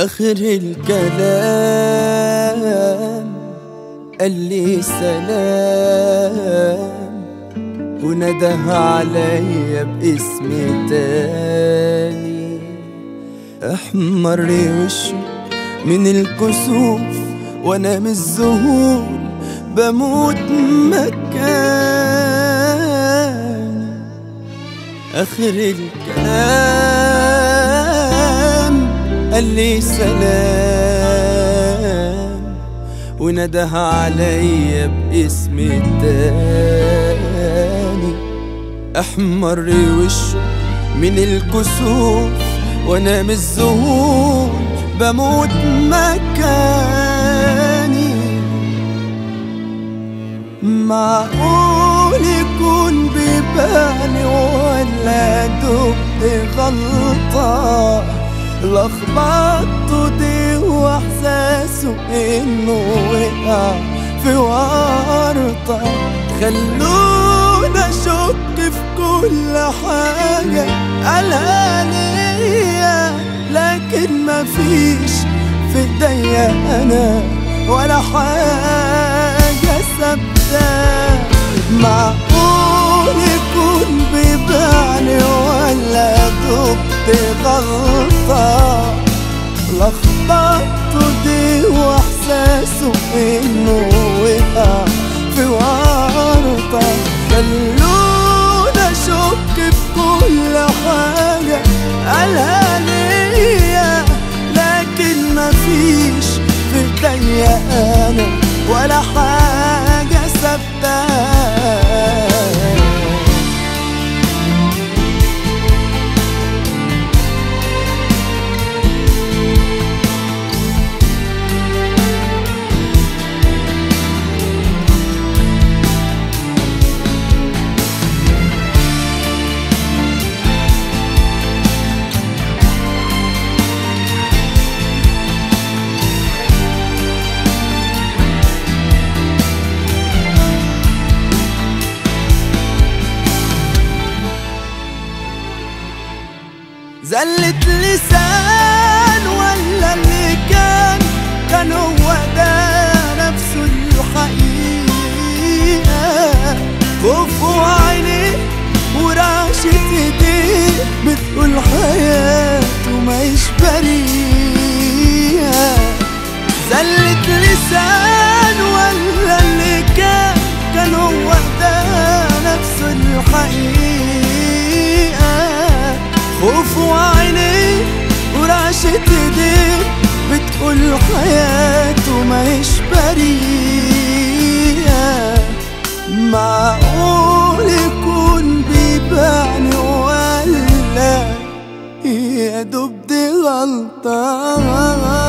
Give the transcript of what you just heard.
آخر الكلام قال لي سلام ونده عليا باسم تاني احمر وشه من الكسوف وانا من الذهول بموت مكاني اخر الكلام قال لي سلام ونده عليا باسم تاني احمر وشه من الكسوف وانا من الذهول بموت مكاني معقول يكون بيباني ولا دبت غلطة لخبطته دي واحساسه انه وقع في ورطة خلونا اشك في كل حاجة قالها ليا لكن مفيش في ايديا انا ولا حاجة ثابتة معقول يكون بيبعني ولا دبت غلطة لخبطته دي واحساسه انه وقع في ورطة خلونا اشك في كل حاجة قالها ليا لكن مفيش في ايديا انا ولا حاجة ثابتة زلت لسان ولا اللي كان كان هو ده نفسه الحقيقة خوف عينيه ورعشة ايديه بتقول حياته ماهيش بريئة زلت لسان ولا اللي كان كان هو ده نفسه الحقيقة خوف وعينيه ورعشة ايديه بتقول حياته ماهيش بريئة معقول يكون بيبعني ولا يا دوب دي غلطة